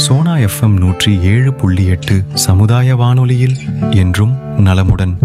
Sona FM நூற்றி ஏழு புள்ளி எட்டு சமுதாய வானொலியில் என்றும் நலமுடன்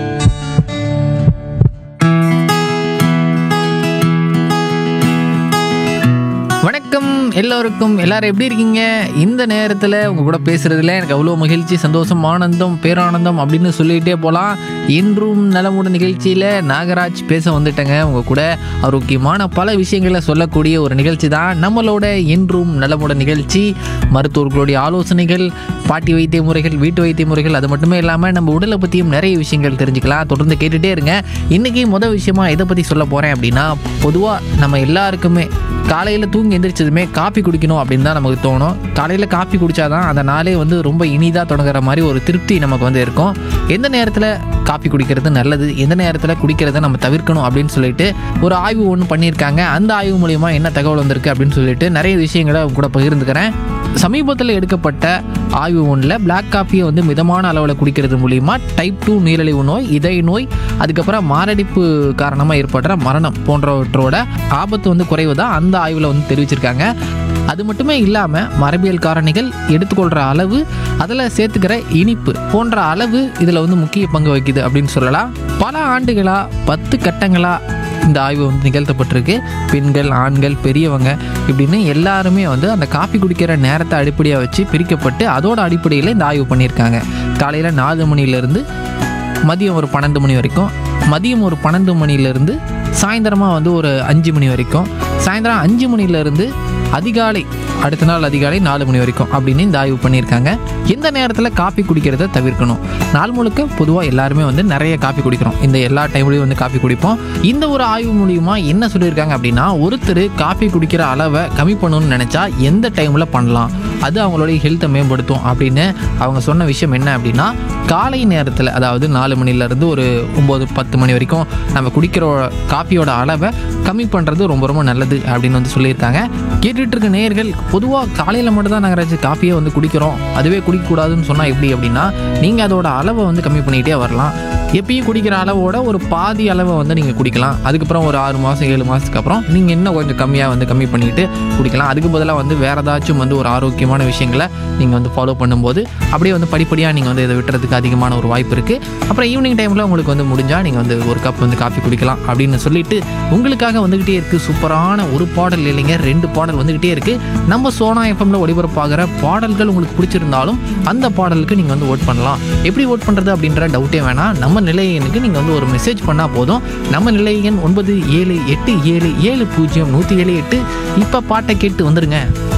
வணக்கம் எல்லோருக்கும் எல்லாரும் எப்படி இருக்கீங்க இந்த நேரத்தில் உங்க கூட பேசுறதுல எனக்கு அவ்வளோ மகிழ்ச்சி சந்தோஷம் ஆனந்தம் பேரானந்தம் அப்படின்னு சொல்லிகிட்டே போகலாம் இன்றும் நலமுடன் நிகழ்ச்சியில் நாகராஜ் பேச வந்துட்டேங்க உங்க கூட ஆரோக்கியமான பல விஷயங்களை சொல்லக்கூடிய ஒரு நிகழ்ச்சி தான் நம்மளோட இன்றும் நலமுடன் நிகழ்ச்சி மருத்துவர்களுடைய ஆலோசனைகள் பாட்டி வைத்திய முறைகள் வீட்டு வைத்திய முறைகள் அது மட்டுமே இல்லாமல் நம்ம உடலை பற்றியும் நிறைய விஷயங்கள் தெரிஞ்சுக்கலாம் தொடர்ந்து கேட்டுகிட்டே இருங்க இன்றைக்கி முதல் விஷயமா எதை பற்றி சொல்ல போகிறேன் அப்படின்னா பொதுவாக நம்ம எல்லாருக்குமே காலையில் தூங்கி எந்திரிச்சதுமே காப்பி குடிக்கணும் அப்படின்னு தான் நமக்கு தோணும் காலையில் காப்பி குடித்தாதான் அந்த நாளே வந்து ரொம்ப இனிதாக தொடங்குற மாதிரி ஒரு திருப்தி நமக்கு வந்து இருக்கும் எந்த நேரத்தில் காப்பி குடிக்கிறது நல்லது எந்த நேரத்தில் குடிக்கிறத நம்ம தவிர்க்கணும் அப்படின்னு சொல்லிட்டு ஒரு ஆய்வு ஒன்று பண்ணியிருக்காங்க அந்த ஆய்வு மூலியமா என்ன தகவல் வந்திருக்கு அப்படின்னு சொல்லிட்டு நிறைய விஷயங்களை உங்க கூட பகிர்ந்துக்கிறேன் சமீபத்தில் எடுக்கப்பட்ட ஆய்வு ஒன்றில் பிளாக் காஃபியை வந்து மிதமான அளவில் குடிக்கிறது மூலிமா டைப் டூ நீரிழிவு நோய் இதய நோய் அதுக்கப்புறம் மாரடைப்பு காரணமாக ஏற்படுற மரணம் போன்றவற்றோட ஆபத்து வந்து குறைவதா அந்த ஆய்வில் வந்து தெரிவிச்சிருக்காங்க அது மட்டுமே இல்லாமல் மரபியல் காரணிகள் எடுத்துக்கொள்கிற அளவு அதில் சேர்த்துக்கிற இனிப்பு போன்ற அளவு இதில் வந்து முக்கிய பங்கு வகிக்குது அப்படின்னு சொல்லலாம் பல ஆண்டுகளாக பத்து கட்டங்களாக இந்த ஆய்வு வந்து நிகழ்த்தப்பட்டிருக்கு பெண்கள் ஆண்கள் பெரியவங்க இப்படின்னு எல்லாருமே வந்து அந்த காஃபி குடிக்கிற நேரத்தை அடிப்படையாக வச்சு பிரிக்கப்பட்டு அதோட அடிப்படையில் இந்த ஆய்வு பண்ணியிருக்காங்க காலையில் நாலு மணிலேருந்து மதியம் ஒரு பன்னெண்டு மணி வரைக்கும் மதியம் ஒரு பன்னெண்டு மணிலேருந்து சாயந்தரமாக வந்து ஒரு அஞ்சு மணி வரைக்கும் சாயந்தரம் அஞ்சு மணிலேருந்து அதிகாலை அடுத்த நாள் அதிகாலை நாலு மணி வரைக்கும் அப்படின்னு இந்த ஆய்வு பண்ணியிருக்காங்க எந்த நேரத்தில் காஃபி குடிக்கிறத தவிர்க்கணும் நாள் முழுக்க பொதுவாக எல்லாருமே வந்து நிறைய காஃபி குடிக்கிறோம் இந்த எல்லா டைம்லையும் வந்து காஃபி குடிப்போம் இந்த ஒரு ஆய்வு மூலியமா என்ன சொல்லியிருக்காங்க அப்படின்னா ஒருத்தர் காஃபி குடிக்கிற அளவை கம்மி பண்ணணும்னு நினச்சா எந்த டைமில் பண்ணலாம் அது அவங்களுடைய ஹெல்த்தை மேம்படுத்தும் அப்படின்னு அவங்க சொன்ன விஷயம் என்ன அப்படின்னா காலை நேரத்தில் அதாவது நாலு மணிலேருந்து ஒரு ஒம்பது பத்து மணி வரைக்கும் நம்ம குடிக்கிற காஃபியோட அளவை கம்மி பண்ணுறது ரொம்ப ரொம்ப நல்லது அப்படின்னு வந்து சொல்லியிருக்காங்க கேட்டுட்டு இருக்க நேயர்கள் பொதுவாக காலையில் மட்டும் தான் நாங்கள் காஃபியை வந்து குடிக்கிறோம் அதுவே குடிக்கக்கூடாதுன்னு சொன்னால் எப்படி அப்படின்னா நீங்கள் அதோட அளவை வந்து கம்மி பண்ணிக்கிட்டே வரலாம் எப்பயும் குடிக்கிற அளவோட ஒரு பாதி அளவை வந்து நீங்கள் குடிக்கலாம் அதுக்கப்புறம் ஒரு ஆறு மாதம் ஏழு மாதத்துக்கு அப்புறம் நீங்கள் இன்னும் கொஞ்சம் கம்மியாக வந்து கம்மி பண்ணிட்டு குடிக்கலாம் அதுக்கு பதிலாக வந்து வேறு ஏதாச்சும் வந்து ஒரு ஆரோக்கியமான விஷயங்களை நீங்கள் வந்து ஃபாலோ பண்ணும்போது அப்படியே வந்து படிப்படியாக நீங்கள் வந்து இதை விட்டுறதுக்கு அதிகமான ஒரு வாய்ப்பு இருக்குது அப்புறம் ஈவினிங் டைமில் உங்களுக்கு வந்து முடிஞ்சால் நீங்கள் வந்து ஒரு கப் வந்து காஃபி குடிக்கலாம் அப்படின்னு சொல்லிட்டு உங்களுக்காக வந்துக்கிட்டே இருக்குது சூப்பரான ஒரு பாடல் இல்லைங்க ரெண்டு பாடல் வந்துக்கிட்டே இருக்குது நம்ம சோனா எஃப்எம்ல ஒளிபரப்பாகிற பாடல்கள் உங்களுக்கு பிடிச்சிருந்தாலும் அந்த பாடலுக்கு நீங்கள் வந்து ஓட் பண்ணலாம் எப்படி ஓட் பண்ணுறது அப்படின்ற டவுட்டே வேணாம் நம்ம நிலையனுக்கு நீங்கள் வந்து ஒரு மெசேஜ் பண்ணால் போதும் நம்ம நிலையன் ஒன்பது ஏழு எட்டு ஏழு ஏழு பூஜ்ஜியம் நூற்றி ஏழு எட்டு இப்போ பாட்டை கேட்டு வந்துடுங்க